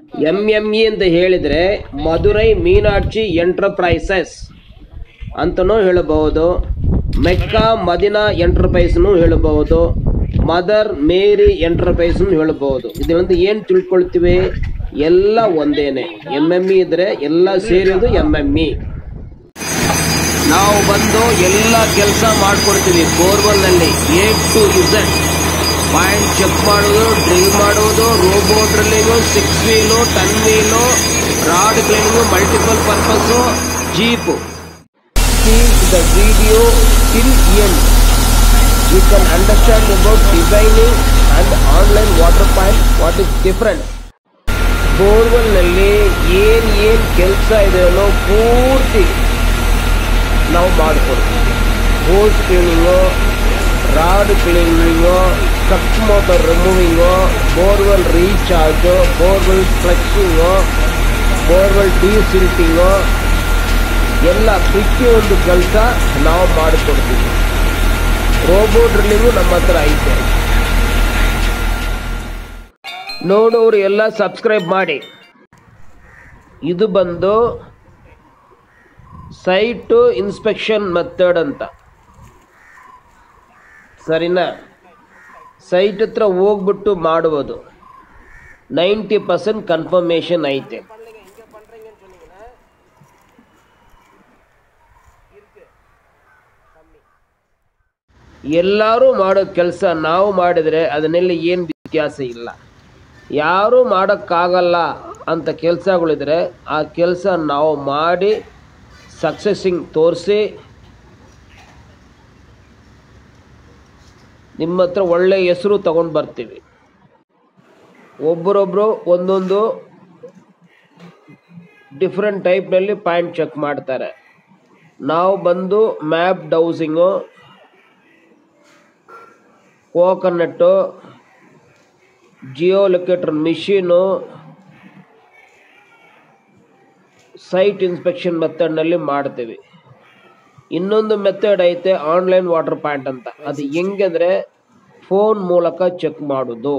M M E ಅಂತ ಹೇಳಿದರೆ Madurai Meenakshi enterprises ಅಂತಲೂ ಹೇಳಬಹುದು ಮೆಕ್ಕಾ ಮದಿನಾ ಎಂಟರ್ಪ್ರೈಸ್ನು ಹೇಳಬಹುದು ಮದರ್ ಮೇರಿ ಎಂಟರ್ಪ್ರೈಸ್ನು ಹೇಳಬಹುದು ಇದರಿಂದ ಏನು ತಿಳ್ಕೊಳ್ತೀವಿ ಎಲ್ಲ ಒಂದೇನೆ ಎಂ ಎಂ ಇ ಇದ್ರೆ ಎಲ್ಲ ಸೇರಿದು ಎಂ ಎಂ ಇ ನಾವು ಬಂದು ಎಲ್ಲ ಕೆಲಸ ಮಾಡ್ಕೊಡ್ತೀವಿ ಬೋರ್ವೆಲ್ನಲ್ಲಿ A to Z point check ಮಾಡೋದು ಡ್ರಿಲ್ ಮಾಡೋದು robo drilling six wheel ten wheel rod cleaning multiple purpose jeep the video till end. You can understand about designing and online water pipe what is different. ಬೋರ್ವೆಲ್ನಲ್ಲಿ ಏನು ಏನು ಕೆಲಸ ಇದೆಯೋ ಪೂರ್ತಿ ನಾವು ಮಾಡಿಕೊಡ್ತೀವಿ hose cleaning rod cleaning suck motor removing borewell recharge borewell flushing borewell desilting ಎಲ್ಲ ಪ್ರತಿಯೊಂದು ಕೆಲಸ ನಾವು ಮಾಡಿಕೊಡ್ತೀವಿ ರೋಬೋ ಡ್ರಿಲ್ಲಿಂಗು ನಮ್ಮ ಹತ್ರ ಐತೆ ನೋಡೋರು ಎಲ್ಲ ಸಬ್ಸ್ಕ್ರೈಬ್ ಮಾಡಿ ಇದು ಬಂದು ಸೈಟು ಇನ್ಸ್ಪೆಕ್ಷನ್ ಮೆಥಡ್ ಅಂತ ಸರಿನಾ ಸೈಟ್ ಹತ್ರ ಹೋಗ್ಬಿಟ್ಟು ಮಾಡುವುದು ನೈಂಟಿ ಪರ್ಸೆಂಟ್ ಕನ್ಫರ್ಮೇಷನ್ ಐತೆ ಎಲ್ಲರೂ ಮಾಡೋ ಕೆಲಸ ನಾವು ಮಾಡಿದರೆ ಅದನ್ನೆಲ್ಲ ಏನು ವ್ಯತ್ಯಾಸ ಇಲ್ಲ ಯಾರೂ ಮಾಡೋಕ್ಕಾಗಲ್ಲ ಅಂತ ಕೆಲಸಗಳಿದ್ರೆ ಆ ಕೆಲಸ ನಾವು ಮಾಡಿ ಸಕ್ಸಸ್ಸಿಂಗ್ ತೋರಿಸಿ ನಿಮ್ಮ ಹತ್ರ ಒಳ್ಳೆ ಹೆಸರು ತಗೊಂಡು ಬರ್ತೀವಿ ಒಬ್ಬರೊಬ್ಬರು ಒಂದೊಂದು ಡಿಫ್ರೆಂಟ್ ಟೈಪ್ನಲ್ಲಿ ಪಾಯಿಂಟ್ ಚೆಕ್ ಮಾಡ್ತಾರೆ ನಾವು ಬಂದು map dowsing coconut geo locator machine site inspection ಮೆಥಡ್ನಲ್ಲಿ ಮಾಡ್ತೀವಿ ಇನ್ನೊಂದು ಮೆಥಡ್ ಐತೆ ಆನ್ಲೈನ್ ವಾಟರ್ ಪಾಯಿಂಟ್ ಅಂತ ಅದು ಹೆಂಗಂದ್ರೆ ಫೋನ್ ಮೂಲಕ ಚೆಕ್ ಮಾಡೋದು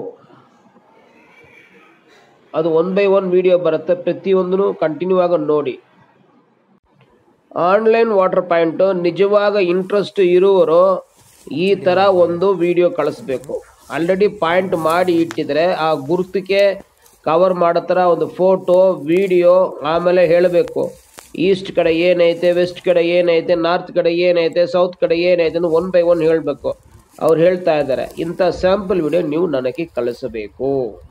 ಅದು ಒನ್ ಬೈ ಒನ್ ವಿಡಿಯೋ ಬರುತ್ತೆ ಪ್ರತಿಯೊಂದನ್ನು ಕಂಟಿನ್ಯೂ ಆಗಿ ನೋಡಿ ಆನ್ಲೈನ್ ವಾಟರ್ ಪಾಯಿಂಟು ನಿಜವಾಗ ಇಂಟ್ರೆಸ್ಟ್ ಇರುವವರು ಈ ಥರ ಒಂದು ವಿಡಿಯೋ ಕಳಿಸ್ಬೇಕು ಆಲ್ರೆಡಿ ಪಾಯಿಂಟ್ ಮಾಡಿ ಇಟ್ಟಿದ್ರೆ ಆ ಗುರುತಿಗೆ ಕವರ್ ಮಾಡೋ ಥರ ಒಂದು ಫೋಟೋ ವಿಡಿಯೋ ಆಮೇಲೆ ಹೇಳಬೇಕು ಈಸ್ಟ್ ಕಡೆ ಏನೈತೆ ವೆಸ್ಟ್ ಕಡೆ ಏನೈತೆ ನಾರ್ತ್ ಕಡೆ ಏನೈತೆ ಸೌತ್ ಕಡೆ ಏನೈತೆ ಅಂತ ಒನ್ ಬೈ ಒನ್ ಹೇಳಬೇಕು ಅವ್ರು ಹೇಳ್ತಾ ಇದ್ದಾರೆ ಇಂಥ ಸ್ಯಾಂಪಲ್ ವಿಡಿಯೋ ನೀವು ನನಗೆ ಕಳಿಸಬೇಕು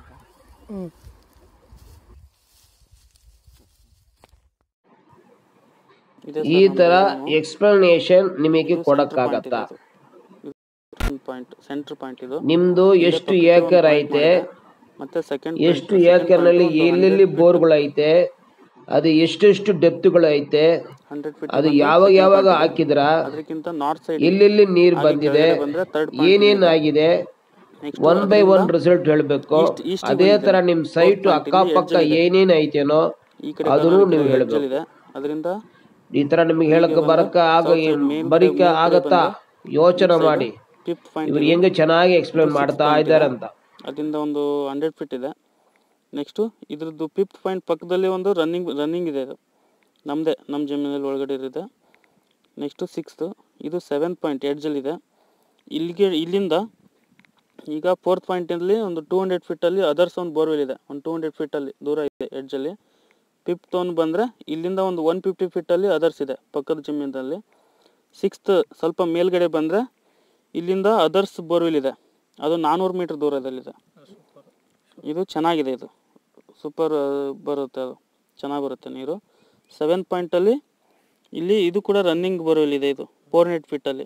ಈ ಥರ ಎಕ್ಸ್ಪ್ಲನೇಷನ್ ನಿಮಗೆ ಕೊಡಕ್ಕಾಗತ್ತಾ ಪಾಯಿಂಟ್ ಸೆಂಟರ್ ಪಾಯಿಂಟ್ ಇದು ನಿಮ್ದು ಎಷ್ಟು ಏಕರ್ ಐತೆ ಮತ್ತೆ ಸೆಕೆಂಡ್ ಎಷ್ಟು ಏಕರ್ನಲ್ಲಿ ಎಲ್ಲೆಲ್ಲಿ ಬೋರ್ಗಳು ಐತೆ ಅದು ಎಷ್ಟೆಷ್ಟು ಡೆಪ್ತ್ಗಳು ಐತೆ ಹಂಡ್ರೆಡ್ ಫೀಟ್ ಅದು ಯಾವಾಗ ಯಾವಾಗ ಹಾಕಿದ್ರ ಅದಕ್ಕಿಂತ ನಾರ್ತ್ ಸೈಡ್ ಎಲ್ಲೆಲ್ಲಿ ನೀರು ಬಂದಿದೆ ಬಂದ್ರೆ ಥರ್ಡ್ ಏನೇನ್ ಆಗಿದೆ next one by one result ಹೇಳ್ಬೇಕು east ಅದೇ ತರ ನಿಮ್ ಸೈಟ್ ಅಕ್ಕಪಕ್ಕ ಏನೇನ್ ಐತೇನೋ ಈ ಕಡೆ ಅದನ್ನು ನೀವು ಹೇಳ್ಬೇಕು ಇದೆ ಅದರಿಂದ ಈ ತರ ನಿಮ್ಗೆ ಹೇಳಕ್ ಬರಕ ಆಗ ಬರಿಕ ಆಗತ್ತಾ ಯೋಚನೆ ಮಾಡಿ ಫಿಫ್ತ್ ಪಾಯಿಂಟ್ ಇವ್ರು ಹೆಂಗೆ ಚೆನ್ನಾಗಿ ಎಕ್ಸ್ಪ್ಲೇನ್ ಮಾಡ್ತಾ ಇದಾರಂತ ಅದರಿಂದ ಒಂದು ಹಂಡ್ರೆಡ್ ಫೀಟ್ ಇದೆ ನೆಕ್ಸ್ಟು ಇದ್ರದ್ದು ಫಿಫ್ತ್ ಪಾಯಿಂಟ್ ಪಕ್ಕದಲ್ಲಿ ಒಂದು ರನ್ನಿಂಗ್ ರನ್ನಿಂಗ್ ಇದೆ ಇದು ನಮ್ಮದೇ ನಮ್ಮ ಜಮೀನಲ್ಲಿ ಒಳಗಡೆ ಇರುತ್ತೆ ನೆಕ್ಸ್ಟು ಸಿಕ್ಸ್ತು ಇದು ಸೆವೆಂತ್ ಪಾಯಿಂಟ್ ಎಡ್ಜಲ್ಲಿದೆ ಇಲ್ಲಿಗೆ ಇಲ್ಲಿಂದ ಈಗ ಫೋರ್ತ್ ಪಾಯಿಂಟಲ್ಲಿ ಒಂದು ಟೂ ಹಂಡ್ರೆಡ್ ಫೀಟಲ್ಲಿ ಅದರ್ಸ್ ಒಂದು ಬೋರ್ವೆಲ್ ಇದೆ ಒಂದು ಟೂ ಹಂಡ್ರೆಡ್ ಫೀಟಲ್ಲಿ ದೂರ ಇದೆ ಎಡ್ಜಲ್ಲಿ ಫಿಫ್ತ್ ಒಂದು ಬಂದರೆ ಇಲ್ಲಿಂದ ಒಂದು ಒನ್ ಫಿಫ್ಟಿ ಫೀಟಲ್ಲಿ ಅದರ್ಸ್ ಇದೆ ಪಕ್ಕದ ಜಮೀನಲ್ಲಿ ಸಿಕ್ಸ್ತ್ ಸ್ವಲ್ಪ ಮೇಲ್ಗಡೆ ಬಂದರೆ ಇಲ್ಲಿಂದ ಅದರ್ಸ್ ಬೋರ್ವೆಲ್ ಇದೆ ಅದು ನಾನ್ನೂರು ಮೀಟ್ರ್ ದೂರದಲ್ಲಿದೆ ಇದು ಚೆನ್ನಾಗಿದೆ ಇದು ಸೂಪರ್ ಬರುತ್ತೆ ಅದು ಚೆನ್ನಾಗಿ ಬರುತ್ತೆ ನೀರು ಸೆವೆನ್ ಪಾಯಿಂಟಲ್ಲಿ ಇಲ್ಲಿ ಇದು ಕೂಡ ರನ್ನಿಂಗ್ ಬೋರ್ವೆಲ್ ಇದೆ ಇದು ಫೋರ್ ಹಂಡ್ರೆಡ್ ಫೀಟಲ್ಲಿ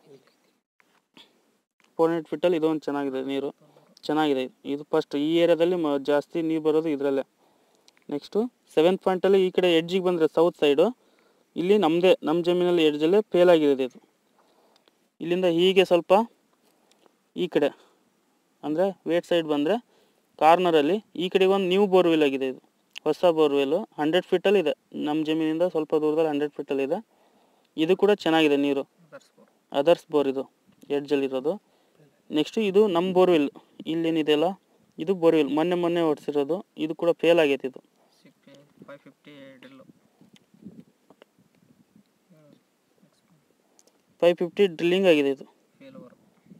ಫೋರ್ ಹಂಡ್ರೆಡ್ ಫೀಟಲ್ಲಿ ಇದು ಒಂದು ಚೆನ್ನಾಗಿದೆ ನೀರು ಚೆನ್ನಾಗಿದೆ ಇದು. ಇದು ಫಸ್ಟ್ ಈ ಏರಿಯಾದಲ್ಲಿ ಮ ಜಾಸ್ತಿ ನೀರು ಬರೋದು ಇದರಲ್ಲೇ ನೆಕ್ಸ್ಟು ಸೆವೆಂತ್ ಪಾಯಿಂಟಲ್ಲಿ ಈ ಕಡೆ ಎಡ್ಜಿಗೆ ಬಂದರೆ ಸೌತ್ ಸೈಡು ಇಲ್ಲಿ ನಮ್ಮದೇ ನಮ್ಮ ಜಮೀನಲ್ಲಿ ಎಡ್ಜಲ್ಲೇ ಫೇಲ್ ಆಗಿದೆ ಇದು ಇಲ್ಲಿಂದ ಹೀಗೆ ಸ್ವಲ್ಪ ಈ ಕಡೆ ಅಂದರೆ ವೇಟ್ ಸೈಡ್ ಬಂದರೆ ಕಾರ್ನರಲ್ಲಿ ಈ ಕಡೆಗೆ ಒಂದು ನ್ಯೂ ಬೋರ್ವೆಲ್ ಆಗಿದೆ ಇದು ಹೊಸ ಬೋರ್ವೆಲ್ಲು ಹಂಡ್ರೆಡ್ ಫೀಟಲ್ಲಿ ಇದೆ ನಮ್ಮ ಜಮೀನಿಂದ ಸ್ವಲ್ಪ ದೂರದಲ್ಲಿ ಹಂಡ್ರೆಡ್ ಫೀಟಲ್ಲಿ ಇದೆ ಇದು ಕೂಡ ಚೆನ್ನಾಗಿದೆ ನೀರು ಅದರ್ಸ್ ಬೋರ್ ಇದು ಎಡ್ಜಲ್ಲಿರೋದು ನೆಕ್ಸ್ಟು ಇದು ನಮ್ಮ ಬೋರ್ವೆಲ್ ಇಲ್ಲೇನಿದೆಯಲ್ಲ ಇದು ಬೋರ್ವೆಲ್ ಮೊನ್ನೆ ಮೊನ್ನೆ ಹೊಡ್ಸಿರೋದು ಇದು ಕೂಡ ಫೇಲ್ ಆಗೈತೆ ಇದು five fifty drill five fifty drilling ಆಗಿದೆ ಇದು ಫೇಲ್ ಓವರ್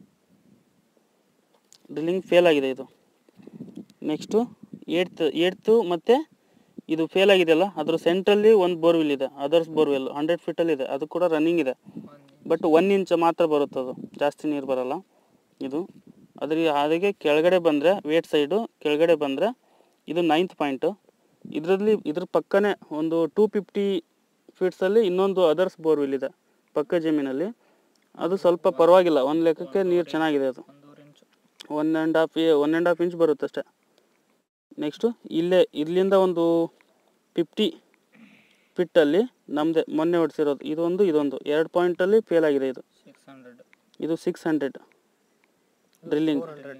ಡ್ರಿಲ್ಲಿಂಗ್ ಫೇಲ್ ಆಗಿದೆ ಇದು ನೆಕ್ಸ್ಟು ಏಟ್ತ್ ಏಟ್ತು ಮತ್ತು ಇದು ಫೇಲ್ ಆಗಿದೆಯಲ್ಲ ಅದ್ರ ಸೆಂಟ್ರಲ್ಲಿ ಒಂದು ಬೋರ್ವೆಲ್ ಇದೆ ಅದರ್ಸ್ ಬೋರ್ವೆಲ್ ಹಂಡ್ರೆಡ್ ಫೀಟಲ್ಲಿ ಇದೆ ಅದು ಕೂಡ ರನ್ನಿಂಗ್ ಇದೆ ಬಟ್ ಒನ್ ಇಂಚ್ ಮಾತ್ರ ಬರುತ್ತೆ ಅದು ಜಾಸ್ತಿ ನೀರು ಬರಲ್ಲ ಇದು ಅದ್ರ ಅದಕ್ಕೆ ಕೆಳಗಡೆ ಬಂದರೆ ವೇಟ್ ಸೈಡು ಕೆಳಗಡೆ ಬಂದರೆ ಇದು ನೈನ್ತ್ ಪಾಯಿಂಟು ಇದರಲ್ಲಿ ಇದ್ರ ಪಕ್ಕನೇ ಒಂದು ಟೂ ಫಿಫ್ಟಿ ಫೀಟ್ಸಲ್ಲಿ ಇನ್ನೊಂದು ಅದರ್ಸ್ ಬೋರ್ವೆಲ್ ಇದೆ ಪಕ್ಕ ಜಮೀನಲ್ಲಿ ಅದು ಸ್ವಲ್ಪ ಪರವಾಗಿಲ್ಲ ಒಂದು ಲೆಕ್ಕಕ್ಕೆ ನೀರು ಚೆನ್ನಾಗಿದೆ ಅದು ಒಂದೂವರೆ ಇಂಚು one and half one and half inch ಬರುತ್ತೆ ಅಷ್ಟೇ ನೆಕ್ಸ್ಟು ಇಲ್ಲೇ ಇಲ್ಲಿಂದ ಒಂದು ಫಿಫ್ಟಿ ಫಿಟ್ಟಲ್ಲಿ ನಮ್ಮದೇ ಮೊನ್ನೆ ಹೊಡ್ಸಿರೋದು ಇದೊಂದು ಇದೊಂದು ಎರಡು ಪಾಯಿಂಟಲ್ಲಿ ಫೇಲ್ ಆಗಿದೆ ಇದು ಸಿಕ್ಸ್ ಹಂಡ್ರೆಡ್ ಇದು ಸಿಕ್ಸ್ ಹಂಡ್ರೆಡ್ ಡ್ರಿಲ್ಲಿಂಗ್ ಹಂಡ್ರೆಡ್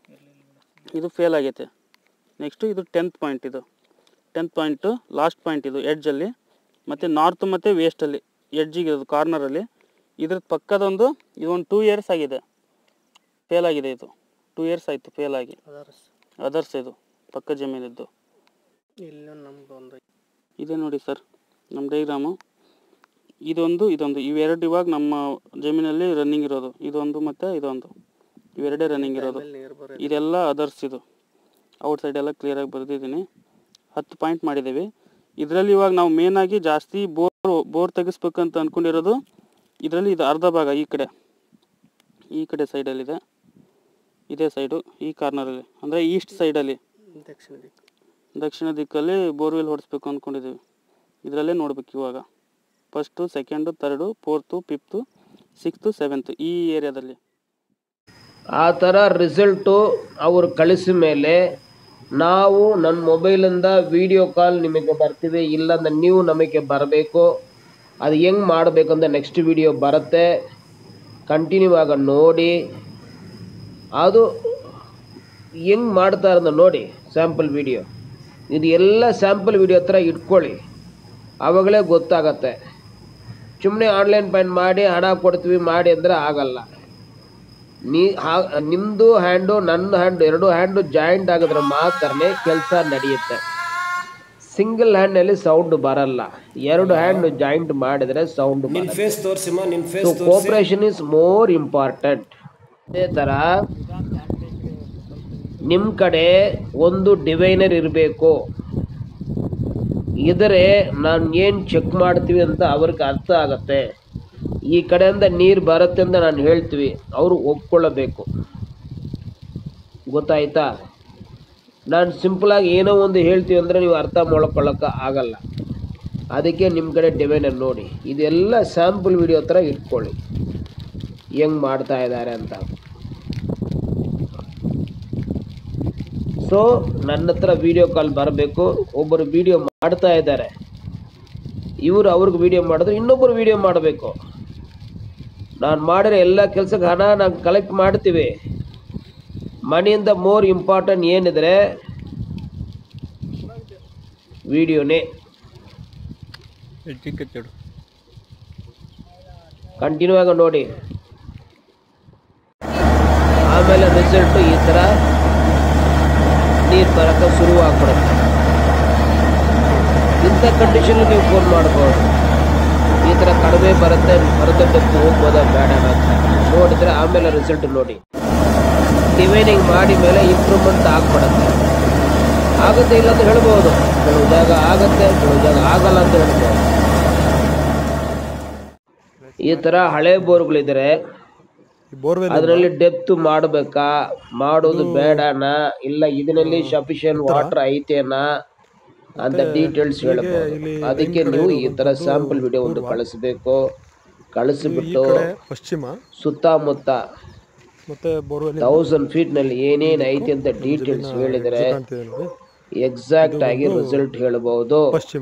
ಇದು ಫೇಲ್ ಆಗೈತೆ ನೆಕ್ಸ್ಟು ಇದು ಟೆಂತ್ ಪಾಯಿಂಟ್ ಇದು ಟೆಂತ್ ಪಾಯಿಂಟು ಲಾಸ್ಟ್ ಪಾಯಿಂಟ್ ಇದು ಎಡ್ಜಲ್ಲಿ ಮತ್ತು ನಾರ್ತ್ ಮತ್ತು ವೆಸ್ಟಲ್ಲಿ ಎಡ್ಜಿಗೆ ಇರೋದು ಕಾರ್ನರಲ್ಲಿ ಇದ್ರ ಪಕ್ಕದೊಂದು ಇದೊಂದು ಟೂ ಇಯರ್ಸ್ ಆಗಿದೆ ಫೇಲ್ ಆಗಿದೆ ಇದು ಟೂ ಇಯರ್ಸ್ ಆಯಿತು ಫೇಲ್ ಆಗಿ ಅದರ್ಸ್ ಅದರ್ಸ್ ಇದು ಪಕ್ಕ ಜಮೀನಿದ್ದು ಇಲ್ಲಿ ನಮ್ದು ಒಂದು ಇದೆ ನೋಡಿ ಸರ್ ನಮ್ಮ ಡೈಗ್ರಾಮು ಇದೊಂದು ಇದೊಂದು ಇವೆರಡು ಇವಾಗ ನಮ್ಮ ಜಮೀನಲ್ಲಿ ರನ್ನಿಂಗ್ ಇರೋದು ಇದೊಂದು ಮತ್ತು ಇದೊಂದು ಇವೆರಡೇ ರನ್ನಿಂಗ್ ಇರೋದು ನೀರು ಬರೋ ಇದೆಲ್ಲ ಅದರ್ಸ್ ಇದು ಔಟ್ ಸೈಡ್ ಎಲ್ಲ ಕ್ಲಿಯರಾಗಿ ಬರೆದಿದ್ದೀನಿ ಹತ್ತು ಪಾಯಿಂಟ್ ಮಾಡಿದ್ದೀವಿ ಇದರಲ್ಲಿ ಇವಾಗ ನಾವು ಮೇನಾಗಿ ಜಾಸ್ತಿ ಬೋರ್ ಬೋರ್ ತೆಗಿಸ್ಬೇಕಂತ ಅಂದ್ಕೊಂಡಿರೋದು ಇದರಲ್ಲಿ ಇದು ಅರ್ಧ ಭಾಗ ಈ ಕಡೆ ಈ ಕಡೆ ಸೈಡಲ್ಲಿದೆ ಇದೇ ಸೈಡು ಈ ಕಾರ್ನರಲ್ಲಿ ಅಂದರೆ ಈಸ್ಟ್ ಸೈಡಲ್ಲಿ ದಕ್ಷಿಣ ದಿಕ್ಕು ದಕ್ಷಿಣ ದಿಕ್ಕಲ್ಲಿ ಬೋರ್ವೆಲ್ ಹೊಡಿಸ್ಬೇಕು ಅಂದ್ಕೊಂಡಿದ್ದೀವಿ ಇದರಲ್ಲೇ ನೋಡ್ಬೇಕು ಇವಾಗ first second third fourth fifth sixth seventh ಈ ಏರಿಯಾದಲ್ಲಿ ಆ ಥರ ರಿಸಲ್ಟು ಅವರು ಕಳಿಸಿದ ಮೇಲೆ ನಾವು ನನ್ನ ಮೊಬೈಲಿಂದ ವಿಡಿಯೋ ಕಾಲ್ ನಿಮಗೆ ಬರ್ತೀವಿ ಇಲ್ಲಾಂದ್ರೆ ನೀವು ನಮಗೆ ಬರಬೇಕು ಅದು ಹೆಂಗೆ ಮಾಡಬೇಕಂತ ನೆಕ್ಸ್ಟ್ ವಿಡಿಯೋ ಬರುತ್ತೆ ಕಂಟಿನ್ಯೂ ಆಗ ನೋಡಿ ಅದು ಹೆಂಗೆ ಮಾಡ್ತಾರೆ ಅಂತ ನೋಡಿ ಸ್ಯಾಂಪಲ್ ವಿಡಿಯೋ ಇದು ಎಲ್ಲ ಸ್ಯಾಂಪಲ್ ವಿಡಿಯೋ ಹತ್ರ ಇಟ್ಕೊಳ್ಳಿ ಆವಾಗಲೇ ಗೊತ್ತಾಗತ್ತೆ ಸುಮ್ಮನೆ ಆನ್ಲೈನ್ ಪೇಂಟ್ ಮಾಡಿ ಹಣ ಕೊಡ್ತೀವಿ ಮಾಡಿ ಅಂದರೆ ಆಗಲ್ಲ ನೀ ಹಾ- ನಿಮ್ದು ಹ್ಯಾಂಡು ನನ್ನ ಹ್ಯಾಂಡ್ ಎರಡು ಹ್ಯಾಂಡು ಜಾಯಿಂಟ್ ಆಗಿದ್ರೆ ಮಾತ್ರನೇ ಕೆಲಸ ನಡೆಯುತ್ತೆ ಸಿಂಗಲ್ ಹ್ಯಾಂಡ್ನಲ್ಲಿ ಸೌಂಡ್ ಬರಲ್ಲ ಎರಡು ಹ್ಯಾಂಡ್ ಜಾಯಿಂಟ್ ಮಾಡಿದ್ರೆ ಸೌಂಡ್ ಫೇಸ್ ತೋರಿಸಿಮ್ಮ ನಿನ್ face cooperation is more important ಅದೇ ಥರ ನಿಮ್ಮ ಕಡೆ ಒಂದು ಡಿವೈನರ್ ಇರಬೇಕು ಇದ್ರೆ ನಾನು ಏನು ಚೆಕ್ ಮಾಡ್ತೀವಿ ಅಂತ ಅವ್ರಿಗೆ ಅರ್ಥ ಆಗತ್ತೆ ಈ ಕಡೆಯಿಂದ ನೀರು ಬರುತ್ತೆ ಅಂತ ನಾನು ಹೇಳ್ತೀವಿ ಅವರು ಒಪ್ಕೊಳ್ಳಬೇಕು ಗೊತ್ತಾಯ್ತಾ ನಾನು ಸಿಂಪಲಾಗಿ ಏನೋ ಒಂದು ಹೇಳ್ತೀವಿ ಅಂದರೆ ನೀವು ಅರ್ಥ ಮಾಡ್ಕೊಳ್ಳೋಕೆ ಆಗಲ್ಲ ಅದಕ್ಕೆ ನಿಮ್ಮ ಕಡೆ ಡಿವೈನರ್ ನೋಡಿ ಇದೆಲ್ಲ ಸ್ಯಾಂಪಲ್ ವಿಡಿಯೋ ಥರ ಇಟ್ಕೊಳ್ಳಿ ಹೆಂಗೆ ಮಾಡ್ತಾ ಇದ್ದಾರೆ ಅಂತ ಸೊ ನನ್ನ ಹತ್ರ ವಿಡಿಯೋ ಕಾಲ್ ಬರಬೇಕು ಒಬ್ಬರು ವಿಡಿಯೋ ಮಾಡ್ತಾ ಇದ್ದಾರೆ ಇವರು ಅವ್ರಿಗೆ ವಿಡಿಯೋ ಮಾಡಿದ್ರೆ ಇನ್ನೊಬ್ಬರು ವಿಡಿಯೋ ಮಾಡಬೇಕು ನಾನು ಮಾಡಿರೋ ಎಲ್ಲ ಕೆಲಸಕ್ಕೆ ಹಣ ನಾವು ಕಲೆಕ್ಟ್ ಮಾಡ್ತೀವಿ ಮನಿಯಿಂದ ಮೋರ್ ಇಂಪಾರ್ಟೆಂಟ್ ಏನಿದ್ರೆ ವಿಡಿಯೋನೇ ಕಂಟಿನ್ಯೂ ಆಗಿ ನೋಡಿ ಆಮೇಲೆ ರಿಸಲ್ಟು ಈ ಥರ ನೀರು ಬರೋಕ್ಕೆ ಶುರುವಾಗ್ಬಿಡುತ್ತೆ ಇಂಥ ಕಂಡೀಷನ್ ನೀವು ಫೋನ್ ಮಾಡ್ಬೋದು ಈ ಥರ ಕಡಿಮೆ ಬರುತ್ತೆ ಮರದೊಡ್ಡಕ್ಕೆ ಹೋಗ್ಬೋದಾ ಬೇಡ ಅಂತ ನೋಡಿದ್ರೆ ಆಮೇಲೆ ರಿಸಲ್ಟ್ ನೋಡಿ ಡಿವೈನಿಂಗ್ ಮಾಡಿ ಮೇಲೆ ಇಂಪ್ರೂವ್ಮೆಂಟ್ ಆಗ್ಬಿಡುತ್ತೆ ಆಗುತ್ತೆ ಇಲ್ಲ ಅಂತ ಹೇಳ್ಬೋದು ಕೆಲವು ಜಾಗ ಆಗುತ್ತೆ ಕೆಲವು ಜಾಗ ಆಗಲ್ಲ ಅಂತ ಹೇಳ್ಬೋದು ಈ ಥರ ಹಳೆ ಬೋರ್ಗಳಿದ್ರೆ ಅದರಲ್ಲಿ ಡೆಪ್ತ್ ಮಾಡಬೇಕಾ ಮಾಡೋದು ಬೇಡನಾ ಇಲ್ಲ ಇದರಲ್ಲಿ ಸಫಿಷಿಯಂಟ್ ವಾಟರ್ ಐತೇನಾ ಅಂತ ಡೀಟೇಲ್ಸ್ ಹೇಳ್ಬೋದು ಅದಕ್ಕೆ ನೀವು ಈ ತರ ಸ್ಯಾಂಪಲ್ ವಿಡಿಯೋ ಒಂದು ಕಳಿಸ್ಬೇಕು ಕಳಿಸ್ಬಿಟ್ಟು ಪಶ್ಚಿಮ ಸುತ್ತಮುತ್ತ ಮತ್ತೆ ಬೋರ್ವೆಲ್ ತೌಸಂಡ್ ಫೀಟ್ ನಲ್ಲಿ ಏನೇನ್ ಐತಿ ಅಂತ ಡೀಟೇಲ್ಸ್ ಹೇಳಿದ್ರೆ ಕಾಣ್ತಿದೆ ನೋಡಿ ಎಕ್ಸಾಕ್ಟ್ ಆಗಿ ರಿಸಲ್ಟ್ ಹೇಳ್ಬಹುದು ಪಶ್ಚಿಮ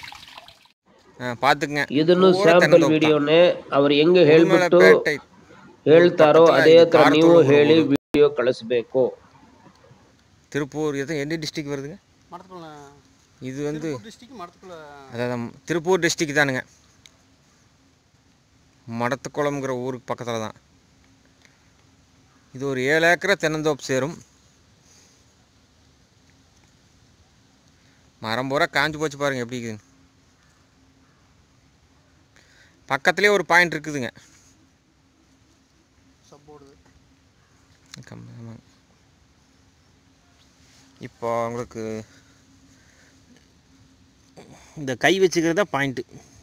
பாத்துங்க ಇದನ್ನು ಸ್ಯಾಂಪಲ್ ವಿಡಿಯೋನೇ ಅವ್ರು ಹೆಂಗೆ ಹೇಳ್ಬಿಟ್ಟು ಹೇಳ್ತಾರೋ ಅದೇ ತರ ನೀವು ಹೇಳಿ ವಿಡಿಯೋ ಕಳಿಸ್ಬೇಕು திருப்பூர் எது எந்த டிஸ்ட்ரிக் வருதுங்க ಮಾಡ್ತಕೊಳ್ಳ இது வந்து ಡಿಸ್ಟಿಕ್ ಮಾಡ್ತಕೊಳ್ಳ அதான் திருப்பூர் டிஸ்ட்ரிக் தானுங்க மடத்துக்குளம்ங்கிற ஊருக்கு பக்கத்தில் தான் இது ஒரு ஏழு ஏக்கரை தென்னந்தோப்பு சேரும் மரம் பூரா காஞ்சு போச்சு பாருங்க எப்படி இருக்குதுன்னு பக்கத்துலேயே ஒரு பாயிண்ட் இருக்குதுங்க ಸಬ್ಬೋರ್ಡ್ கம் ஆமாங்க இப்போ உங்களுக்கு இந்த கை வச்சுக்கிறது தான் பாயிண்ட்டு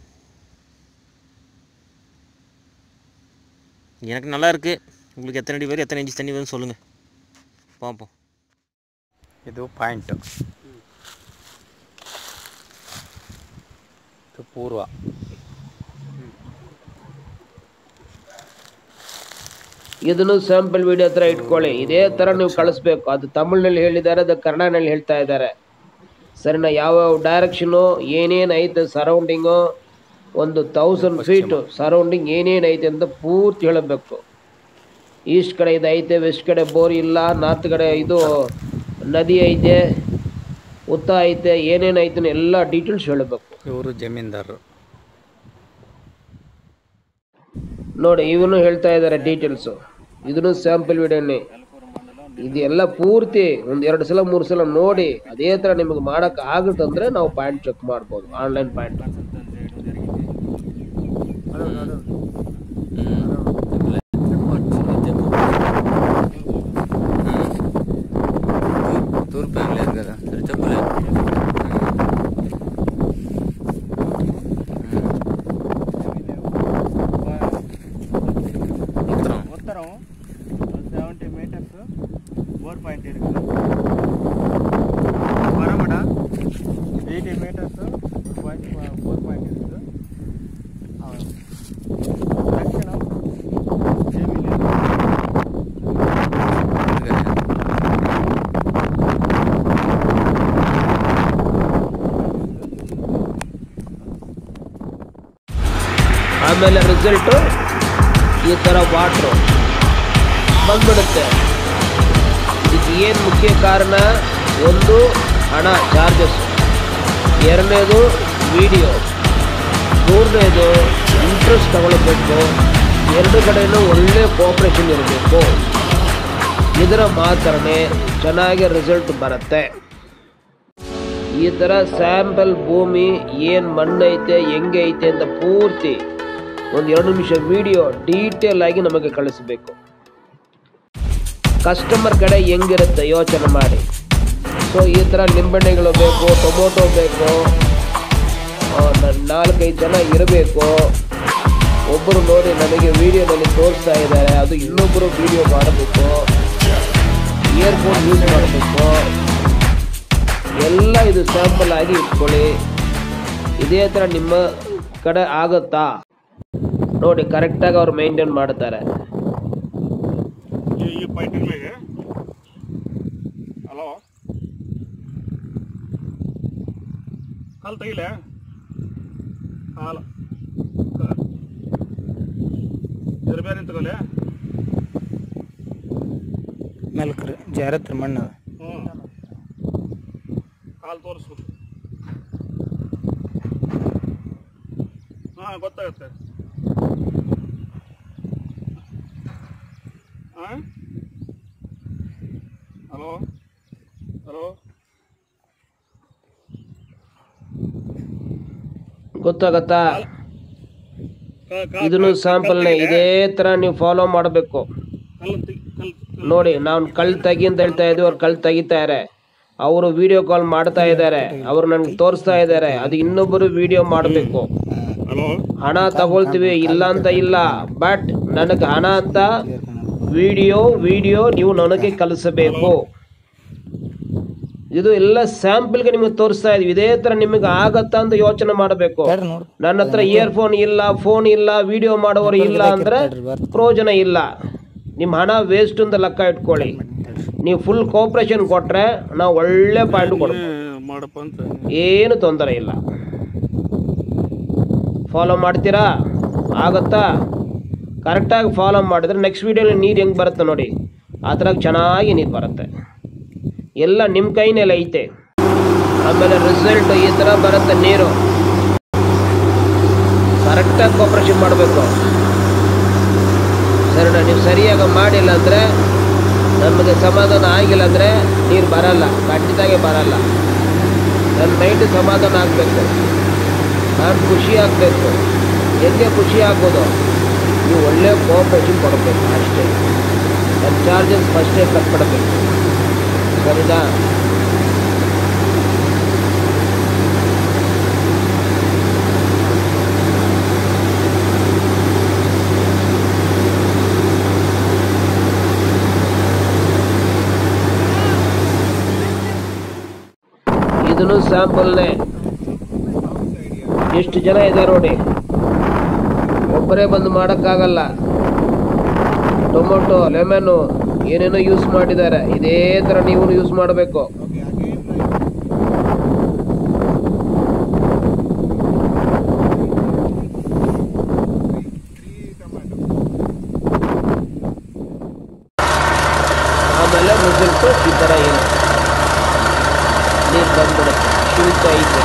எனக்கு நல்லா இருக்கு உங்களுக்கு எத்தனை அடி வரும் எத்தனை இன்ச்சு தண்ணி வரும்னு சொல்லுங்கள் பார்ப்போம் ಇದು ಪಾಯಿಂಟು ಇದು ಪೂರ್ವ ಇದನ್ನು ಸ್ಯಾಂಪಲ್ ವಿಡಿಯೋ ಹತ್ರ ಇಟ್ಕೊಳ್ಳಿ ಇದೇ ತರ ನೀವು ಕಳಿಸ್ಬೇಕು ಅದು ತಮಿಳ್ನಲ್ಲಿ ಹೇಳಿದ್ದಾರೆ ಅದು ಕನ್ನಡನಲ್ಲಿ ಹೇಳ್ತಾ ಇದ್ದಾರೆ ಸರಿನಾ ಯಾವ ಡೈರೆಕ್ಷನು ಏನೇನು ಐತೆ ಸರೌಂಡಿಂಗು ಒಂದು ತೌಸಂಡ್ ಫೀಟು ಸರೌಂಡಿಂಗ್ ಏನೇನು ಐತೆ ಅಂತ ಪೂರ್ತಿ ಹೇಳಬೇಕು ಈಸ್ಟ್ ಕಡೆ ಇದು ಐತೆ ವೆಸ್ಟ್ ಕಡೆ ಬೋರ್ ಇಲ್ಲ ನಾರ್ತ್ ಕಡೆ ಇದು ನದಿ ಐತೆ ಉತ್ತ ಐತೆ ಏನೇನು ಐತೆ ಎಲ್ಲ ಡೀಟೇಲ್ಸ್ ಹೇಳಬೇಕು ಇವರು ಜಮೀನ್ದಾರರು ನೋಡಿ ಇವನು ಹೇಳ್ತಾ ಇದ್ದಾರೆ ಡೀಟೇಲ್ಸು ಇದನ್ನು ಸ್ಯಾಂಪಲ್ ವಿಡಿಯೋನೇ ಇದೆಲ್ಲ ಪೂರ್ತಿ ಒಂದ್ ಎರಡು ಸಲ ಮೂರು ಸಲ ನೋಡಿ ಅದೇ ತರ ನಿಮಗೆ ಮಾಡಕ್ ಆಗುತ್ತಂದ್ರೆ ನಾವು ಪಾಯಿಂಟ್ ಚೆಕ್ ಮಾಡ್ಬೋದು ಆನ್ಲೈನ್ ಪಾಯಿಂಟ್ తూర్పు ఏం లేదు కదా సరే చెప్పలే ఉత్తరం உத்தரம் செவன்ட்டி மீட்டர்ஸு ஃபோர் பாயிண்ட் இருக்குது வரமடா எயிட்டி மீட்டர்ஸு ஒரு பாயிண்ட் ஃபோர் பாயிண்ட் இருக்குது தட்சிணம் ஜேமிலி ಆಮೇಲೆ ರಿಸಲ್ಟು ಈ ಥರ ವಾಟ್ರು ಬಂದ್ಬಿಡುತ್ತೆ ಇದಕ್ಕೆ ಏನು ಮುಖ್ಯ ಕಾರಣ ಒಂದು ಹಣ ಚಾರ್ಜಸ್ ಎರಡನೇದು ವಿಡಿಯೋ ಮೂರನೇದು ಇಂಟ್ರೆಸ್ಟ್ ತಗೊಳ್ಬೇಕು ಎರಡು ಕಡೆಯೂ ಒಳ್ಳೆ ಕೋಆಪ್ರೇಷನ್ ಇರಬೇಕು ಇದರ ಮಾತ್ರನೇ ಚೆನ್ನಾಗಿ ರಿಸಲ್ಟ್ ಬರುತ್ತೆ ಈ ಥರ ಸ್ಯಾಂಪಲ್ ಭೂಮಿ ಏನು ಮಣ್ಣೈತೆ ಹೆಂಗೆ ಐತೆ ಅಂತ ಪೂರ್ತಿ ಒಂದು ಎರಡು ನಿಮಿಷ ವಿಡಿಯೋ ಡೀಟೇಲ್ ಆಗಿ ನಮಗೆ ಕಳಿಸ್ಬೇಕು ಕಸ್ಟಮರ್ ಕಡೆ ಹೆಂಗಿರುತ್ತೆ ಯೋಚನೆ ಮಾಡಿ ಸೊ ಈ ಥರ ನಿಂಬೆಹಣ್ಣುಗಳು ಬೇಕು ಟೊಮೊಟೊ ಬೇಕು ಆ, ನ- ನಾಲ್ಕೈದು ಜನ ಇರಬೇಕು ಒಬ್ಬರು ನೋಡಿ ನನಗೆ ವಿಡಿಯೋದಲ್ಲಿ ತೋರಿಸ್ತಾ ಇದ್ದಾರೆ ಅದು ಇನ್ನೊಬ್ಬರು ವಿಡಿಯೋ ಮಾಡಬೇಕು ಇಯರ್ಫೋನ್ ಯೂಸ್ ಮಾಡಬೇಕು ಎಲ್ಲ ಇದು ಸ್ಯಾಂಪಲ್ ಆಗಿ ಇಟ್ಕೊಳ್ಳಿ ಇದೇ ಥರ ನಿಮ್ಮ ಕಡೆ ಆಗುತ್ತಾ ನೋಡಿ ಕರೆಕ್ಟಾಗಿ ಅವ್ರು ಮೇಂಟೈನ್ ಮಾಡ್ತಾರೆ ಈ ಈ ಪಾಯಿಂಟಿನ ಮೇಲೆ ಹಲೋ ಕಾಲು ತೆಗಿಲೆ ಕಾಲು ಇದ್ರ ಬೇರೆ ನಿಂತ್ಕೊಳ್ಳಿ ಮೆಲ್ಕ್ರಿ ಜಾರತ್ರಿ ಮಣ್ಣು ಹ್ಞೂ ಕಾಲು ತೋರಿಸ್ಬೇಕು ಹಾಂ ಗೊತ್ತಾಗುತ್ತೆ ಹಾಂ ಹಲೋ ಹಲೋ ಗೊತ್ತಾಗತ್ತಾ ಇದನ್ನು ಸ್ಯಾಂಪಲ್ನೇ ಇದೇ ಥರ ನೀವು ಫಾಲೋ ಮಾಡಬೇಕು ಕಲ್ಲು ತೆಗಿ ಕಲ್ಲು ನೋಡಿ ನಾವು ಕಳ್ ತೆಗಿ ಅಂತ ಹೇಳ್ತಾ ಇದ್ವಿ ಅವ್ರು ಕಳ್ ತೆಗಿತಾರೆ ಅವರು ವಿಡಿಯೋ ಕಾಲ್ ಮಾಡ್ತಾ ಇದ್ದಾರೆ ಅವ್ರು ನನ್ಗೆ ತೋರಿಸ್ತಾ ಇದ್ದಾರೆ ಅದು ಇನ್ನೊಬ್ಬರು ವಿಡಿಯೋ ಮಾಡಬೇಕು ಹಲೋ ಹಣ ತಗೊಳ್ತೀವಿ ಇಲ್ಲ ಅಂತ ಇಲ್ಲ ಬಟ್ ನನಗೆ ಹಣ ಅಂತ ವಿಡಿಯೋ ವಿಡಿಯೋ ನೀವು ನನಗೆ ಕಲಿಸಬೇಕು ಇದು ಎಲ್ಲ ಸ್ಯಾಂಪಲ್ಗೆ ನಿಮಗೆ ತೋರಿಸ್ತಾ ಇದೀವಿ ಇದೇ ತರ ನಿಮಗೆ ಆಗತ್ತಾ ಅಂತ ಯೋಚನೆ ಮಾಡಬೇಕು ನನ್ನ ಹತ್ರ ಇಯರ್ಫೋನ್ ಇಲ್ಲ ಫೋನ್ ಇಲ್ಲ ವಿಡಿಯೋ ಮಾಡೋರು ಇಲ್ಲ ಅಂದ್ರೆ ಪ್ರಯೋಜನ ಇಲ್ಲ ನಿಮ್ಮ ಹಣ ವೇಸ್ಟ್ ಅಂತ ಲೆಕ್ಕ ಇಟ್ಕೊಳ್ಳಿ ನೀವು ಫುಲ್ ಕೋಪರೇಷನ್ ಕೊಟ್ರೆ ನಾವು ಒಳ್ಳೆ ಪಾಯಿಂಟ್ ಕೊಡ್ಬೋದು ಮಾಡಪ್ಪ ಅಂತ ಏನು ತೊಂದರೆ ಇಲ್ಲ ಫಾಲೋ ಮಾಡ್ತೀರಾ ಆಗತ್ತಾ ಕರೆಕ್ಟಾಗಿ ಫಾಲೋ ಮಾಡಿದ್ರೆ ನೆಕ್ಸ್ಟ್ ವೀಡಿಯೋಲಿ ನೀರು ಹೆಂಗೆ ಬರುತ್ತೆ ನೋಡಿ ಆ ಥರ ಚೆನ್ನಾಗಿ ನೀರು ಬರುತ್ತೆ ಎಲ್ಲ ನಿಮ್ಮ ಕೈನೆಲ್ಲ ಐತೆ ಆಮೇಲೆ ರಿಸಲ್ಟ್ ಈ ಥರ ಬರುತ್ತೆ ನೀರು ಕರೆಕ್ಟಾಗಿ ಕೋಪ್ರೇಷನ್ ಮಾಡಬೇಕು ಸರಿನಾ ನೀವು ಸರಿಯಾಗಿ ಮಾಡಿಲ್ಲ ಅಂದರೆ ನಮಗೆ ಸಮಾಧಾನ ಆಗಿಲ್ಲ ಅಂದರೆ ನೀರು ಬರಲ್ಲ ಖಂಡಿತಾಗೆ ಬರಲ್ಲ ನನ್ನ ಮೈಂಡ್ ಸಮಾಧಾನ ಆಗಬೇಕು ನಾನು ಖುಷಿ ಆಗಬೇಕು ಹೆಂಗೆ ಖುಷಿ ಆಗ್ಬೋದು ನೀವು ಒಳ್ಳೆ ಕೋಆಪ್ರೇಷನ್ ಕೊಡಬೇಕು ಅಷ್ಟೇ ನನ್ನ ಚಾರ್ಜಸ್ ಫಸ್ಟೇ ಕಟ್ಬಿಡಬೇಕು ಸರಿನಾ ಇದನ್ನು ಸ್ಯಾಂಪಲ್ನೇ ಎಷ್ಟು ಜನ ಇದೆ ನೋಡಿ ಒಬ್ಬರೇ ಬಂದು ಮಾಡೋಕ್ಕಾಗಲ್ಲ ಟೊಮೊಟೊ ಲೆಮನ್ನು ಏನೇನೋ ಯೂಸ್ ಮಾಡಿದ್ದಾರೆ ಇದೇ ಥರ ನೀವು ಯೂಸ್ ಮಾಡಬೇಕು ಆಮೇಲೆ ರಿಸಲ್ಟು ಈ ಥರ ಏನು ನೀರು ಬಂದ್ಬಿಡುತ್ತೆ ಶುಲ್ಕ ಐತೆ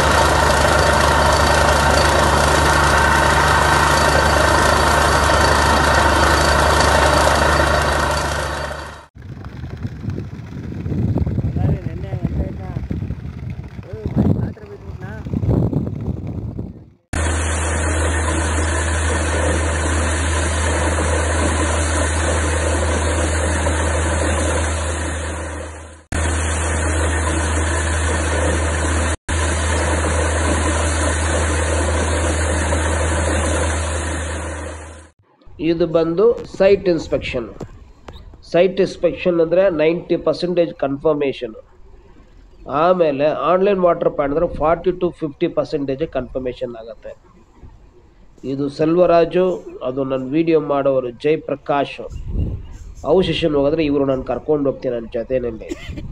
ಇದು ಬಂದು ಸೈಟ್ ಇನ್ಸ್ಪೆಕ್ಷನ್ ಸೈಟ್ ಇನ್ಸ್ಪೆಕ್ಷನ್ ಅಂದರೆ ನೈಂಟಿ ಪರ್ಸೆಂಟೇಜ್ ಕನ್ಫರ್ಮೇಷನ್ ಆಮೇಲೆ ಆನ್ಲೈನ್ ವಾಟರ್ ಪ್ಯಾಂಟ್ ಅಂದರೆ forty to fifty percentage confirmation ಆಗುತ್ತೆ ಇದು ಸೆಲ್ವರಾಜು ಅದು ನನ್ನ ವಿಡಿಯೋ ಮಾಡೋರು ಜಯಪ್ರಕಾಶ್ ಅವು ಸೆಷನ್ ಹೋಗಿದ್ರೆ ಇವರು ನಾನು ಕರ್ಕೊಂಡು ಹೋಗ್ತೀನಿ ನನ್ನ ಜೊತೆಯಲ್ಲಿ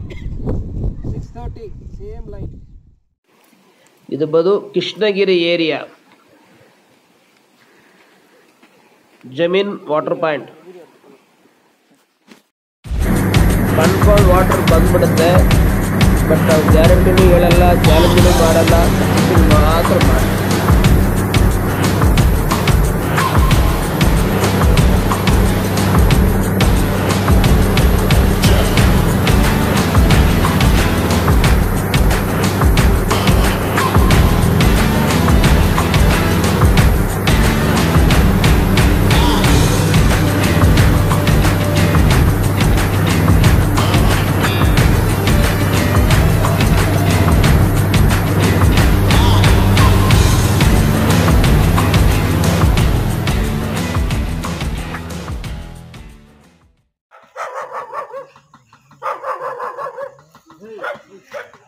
ಇದು ಬದು ಕೃಷ್ಣಗಿರಿ ಏರಿಯಾ ಜಮೀನ್ ವಾಟರ್ ಪಾಯಿಂಟ್ ಕನ್ಫರ್ಮ್ ವಾಟರ್ ಬಂದ್ಬಿಡುತ್ತೆ ಬಟ್ ನಾವು ಗ್ಯಾರಂಟಿನೂ ಹೇಳಲ್ಲ ಚಾಲೆಂಜಿನೂ ಮಾಡಲ್ಲ ಇದು ಮಾತ್ರ ಮಾಡಿ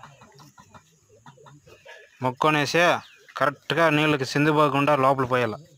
మొక్కొనేసి కరెక్ట్గా నీళ్ళకి సింధు పోకుండా లోపల పోయాలి